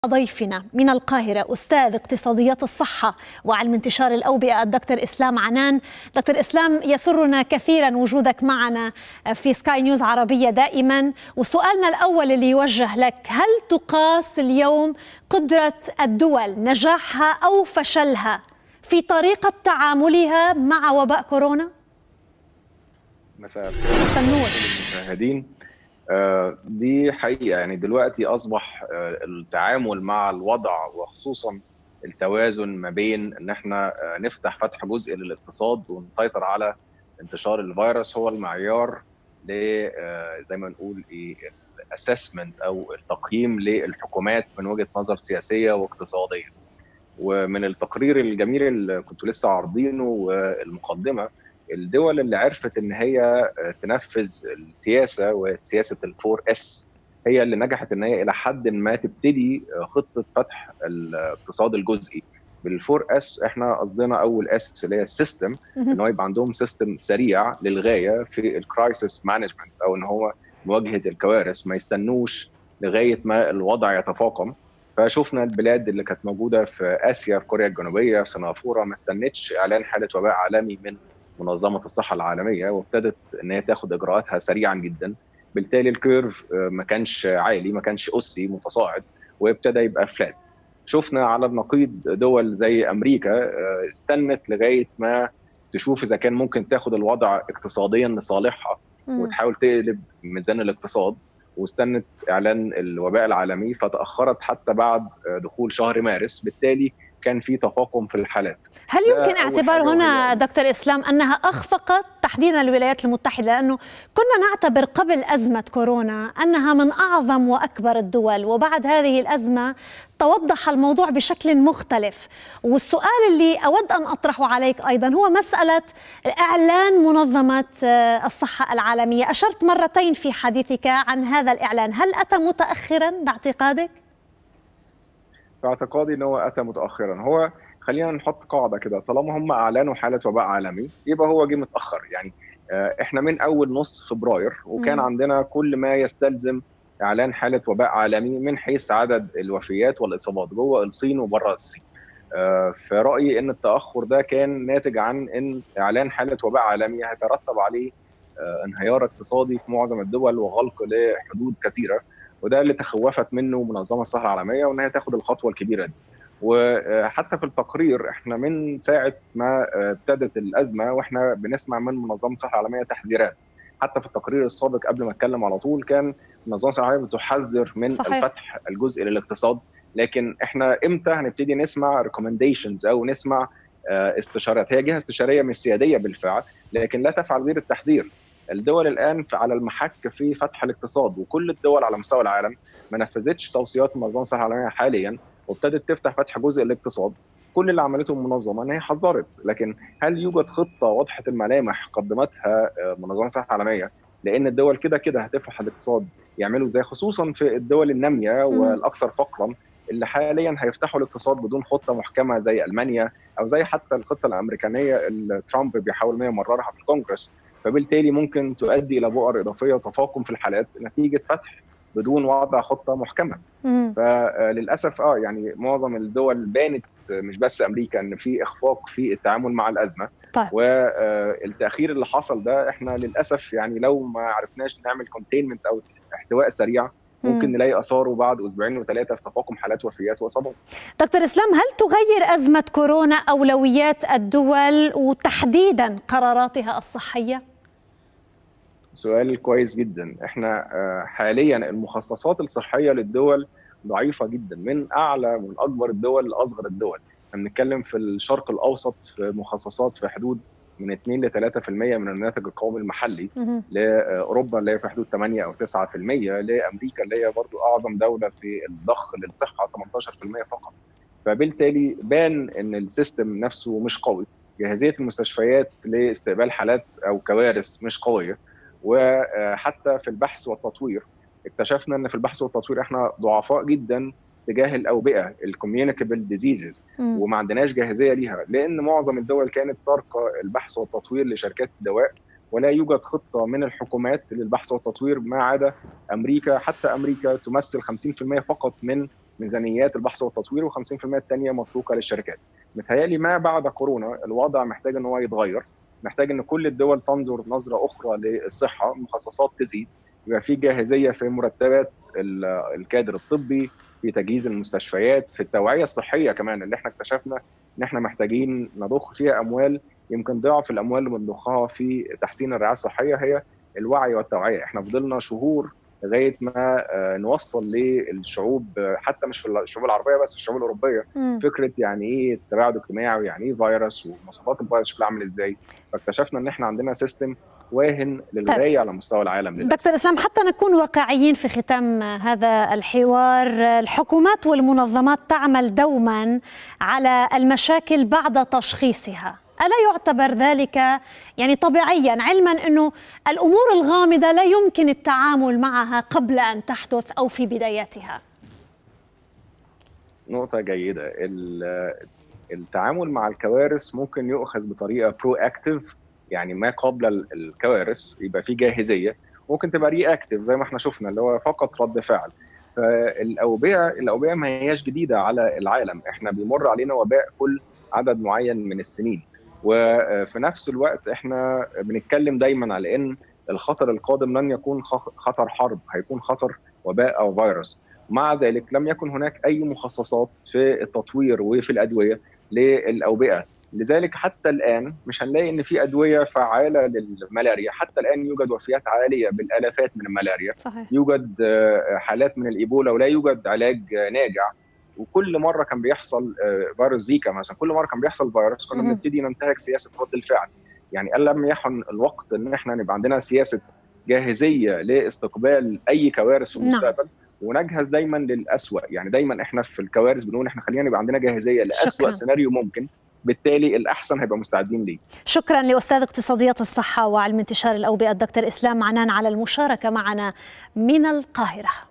ضيفنا من القاهرة أستاذ اقتصاديات الصحة وعلم انتشار الأوبئة الدكتور إسلام عنان دكتور إسلام يسرنا كثيرا وجودك معنا في سكاي نيوز عربية دائما وسؤالنا الأول اللي يوجه لك هل تقاس اليوم قدرة الدول نجاحها أو فشلها في طريقة تعاملها مع وباء كورونا؟ مساء الخير المشاهدين دي حقيقه يعني دلوقتي اصبح التعامل مع الوضع وخصوصا التوازن ما بين ان احنا نفتح فتح جزء للاقتصاد ونسيطر على انتشار الفيروس هو المعيار ل زي ما نقول ايه الاسسمنت او التقييم للحكومات من وجهه نظر سياسيه واقتصاديه ومن التقرير الجميل اللي كنتوا لسه عارضينه والمقدمه الدول اللي عرفت ان هي تنفذ السياسه وسياسه الفور اس هي اللي نجحت ان هي الى حد ما تبتدي خطه فتح الاقتصاد الجزئي بالفور اس احنا قصدنا اول اس اللي هي السيستم ان هو يبقى عندهم سيستم سريع للغايه في الكرايسيس مانجمنت او ان هو مواجهه الكوارث ما يستنوش لغايه ما الوضع يتفاقم فشفنا البلاد اللي كانت موجوده في اسيا في كوريا الجنوبيه سنغافوره ما استنتش اعلان حاله وباء عالمي من منظمه الصحه العالميه وابتدت ان هي تاخد اجراءاتها سريعا جدا بالتالي الكيرف ما كانش عالي ما كانش اسي متصاعد وابتدى يبقى فلات شفنا على النقيض دول زي امريكا استنت لغايه ما تشوف اذا كان ممكن تاخد الوضع اقتصاديا لصالحها وتحاول تقلب ميزان الاقتصاد واستنت اعلان الوباء العالمي فتاخرت حتى بعد دخول شهر مارس بالتالي كان في تفاقم في الحالات هل يمكن اعتبار هنا دكتور اسلام انها اخفقت تحديدا الولايات المتحده لانه كنا نعتبر قبل ازمه كورونا انها من اعظم واكبر الدول وبعد هذه الازمه توضح الموضوع بشكل مختلف والسؤال اللي اود ان اطرحه عليك ايضا هو مساله اعلان منظمه الصحه العالميه اشرت مرتين في حديثك عن هذا الاعلان هل اتى متاخرا باعتقادك في اعتقادي ان هو اتى متاخرا هو خلينا نحط قاعده كده طالما هم اعلنوا حاله وباء عالمي يبقى هو جه متاخر يعني احنا من اول نص فبراير وكان م. عندنا كل ما يستلزم اعلان حاله وباء عالمي من حيث عدد الوفيات والاصابات جوه الصين وبره الصين في رايي ان التاخر ده كان ناتج عن ان اعلان حاله وباء عالمي هيترتب عليه انهيار اقتصادي في معظم الدول وغلق لحدود كثيره وده اللي تخوفت منه منظمه الصحه العالميه وان هي تاخد الخطوه الكبيره دي وحتى في التقرير احنا من ساعه ما ابتدت الازمه واحنا بنسمع من منظمه الصحه العالميه تحذيرات حتى في التقرير السابق قبل ما اتكلم على طول كان منظمه الصحه العالميه بتحذر من صحيح. الفتح الجزء للاقتصاد لكن احنا امتى هنبتدي نسمع ريكومنديشنز او نسمع استشارات هي جهه استشاريه مش سياديه بالفعل لكن لا تفعل غير التحذير الدول الان على المحك في فتح الاقتصاد وكل الدول على مستوى العالم ما نفذتش توصيات منظمه الصحه العالميه حاليا وابتدت تفتح فتح جزء الاقتصاد كل اللي عملته المنظمه ان هي حذرت لكن هل يوجد خطه واضحه الملامح قدمتها منظمه الصحه العالميه لان الدول كده كده هتفتح الاقتصاد يعملوا زي خصوصا في الدول الناميه والاكثر فقرا اللي حاليا هيفتحوا الاقتصاد بدون خطه محكمه زي المانيا او زي حتى الخطه الامريكانيه اللي ترامب بيحاول ان يمررها في الكونجرس فبالتالي ممكن تؤدي الى بؤر اضافيه وتفاقم في الحالات نتيجه فتح بدون وضع خطه محكمه فللاسف اه يعني معظم الدول بانت مش بس امريكا ان في اخفاق في التعامل مع الازمه طيب. والتاخير اللي حصل ده احنا للاسف يعني لو ما عرفناش نعمل كونتينمنت او احتواء سريع ممكن مم. نلاقي اثاره بعد اسبوعين وثلاثه في تفاقم حالات وفيات واصابات. دكتور اسلام هل تغير ازمه كورونا اولويات الدول وتحديدا قراراتها الصحيه؟ سؤال كويس جدا احنا حاليا المخصصات الصحيه للدول ضعيفه جدا من اعلى من اكبر الدول لاصغر الدول احنا بنتكلم في الشرق الاوسط في مخصصات في حدود من 2 ل 3% من الناتج القومي المحلي لاوروبا اللي هي في حدود 8 او 9% لامريكا اللي هي برضو اعظم دوله في الضخ للصحه 18% فقط فبالتالي بان ان السيستم نفسه مش قوي جاهزيه المستشفيات لاستقبال حالات او كوارث مش قويه وحتى في البحث والتطوير اكتشفنا ان في البحث والتطوير احنا ضعفاء جدا تجاه الاوبئه الكوميونيكابل ديزيزز وما عندناش جاهزيه ليها لان معظم الدول كانت ترقى البحث والتطوير لشركات الدواء ولا يوجد خطه من الحكومات للبحث والتطوير ما عدا امريكا حتى امريكا تمثل 50% فقط من ميزانيات البحث والتطوير و50% الثانيه متروكه للشركات. متهيألي ما بعد كورونا الوضع محتاج ان هو يتغير، محتاج ان كل الدول تنظر نظره اخرى للصحه، المخصصات تزيد، يبقى في جاهزيه في مرتبات الكادر الطبي، في تجهيز المستشفيات، في التوعيه الصحيه كمان اللي احنا اكتشفنا ان احنا محتاجين نضخ فيها اموال يمكن ضعف الاموال اللي بنضخها في تحسين الرعايه الصحيه هي الوعي والتوعيه، احنا فضلنا شهور لغايه ما نوصل للشعوب حتى مش في الشعوب العربيه بس الشعوب الاوروبيه م. فكره يعني ايه تباعد اجتماعي ويعني ايه فيروس ومواصفات الفيروس شكلها عامل ازاي فاكتشفنا ان احنا عندنا سيستم واهن للغايه على مستوى العالم للأسف. دكتور اسلام حتى نكون واقعيين في ختام هذا الحوار الحكومات والمنظمات تعمل دوما على المشاكل بعد تشخيصها ألا يعتبر ذلك يعني طبيعيا علما أنه الأمور الغامضة لا يمكن التعامل معها قبل أن تحدث أو في بداياتها نقطة جيدة التعامل مع الكوارث ممكن يؤخذ بطريقة برو اكتف يعني ما قبل الكوارث يبقى في جاهزية ممكن تبقى ري اكتف زي ما احنا شفنا اللي هو فقط رد فعل فالاوبئه الاوبئه ما هياش جديده على العالم احنا بيمر علينا وباء كل عدد معين من السنين وفي نفس الوقت احنا بنتكلم دايما على ان الخطر القادم لن يكون خطر حرب هيكون خطر وباء او فيروس مع ذلك لم يكن هناك اي مخصصات في التطوير وفي الادويه للاوبئه لذلك حتى الان مش هنلاقي ان في ادويه فعاله للملاريا حتى الان يوجد وفيات عاليه بالالافات من الملاريا صحيح. يوجد حالات من الايبولا ولا يوجد علاج ناجع وكل مره كان بيحصل فيروس زيكا مثلا كل مره كان بيحصل فيروس كنا بنبتدي ننتهك سياسه رد الفعل يعني لم يحن الوقت ان احنا نبقى عندنا سياسه جاهزيه لاستقبال اي كوارث في المستقبل ونجهز دايما للاسوء يعني دايما احنا في الكوارث بنقول احنا خلينا يبقى عندنا جاهزيه لاسوء سيناريو ممكن بالتالي الاحسن هيبقى مستعدين ليه شكرا لاستاذ اقتصاديات الصحه وعلم انتشار الاوبئه الدكتور اسلام عنان على المشاركه معنا من القاهره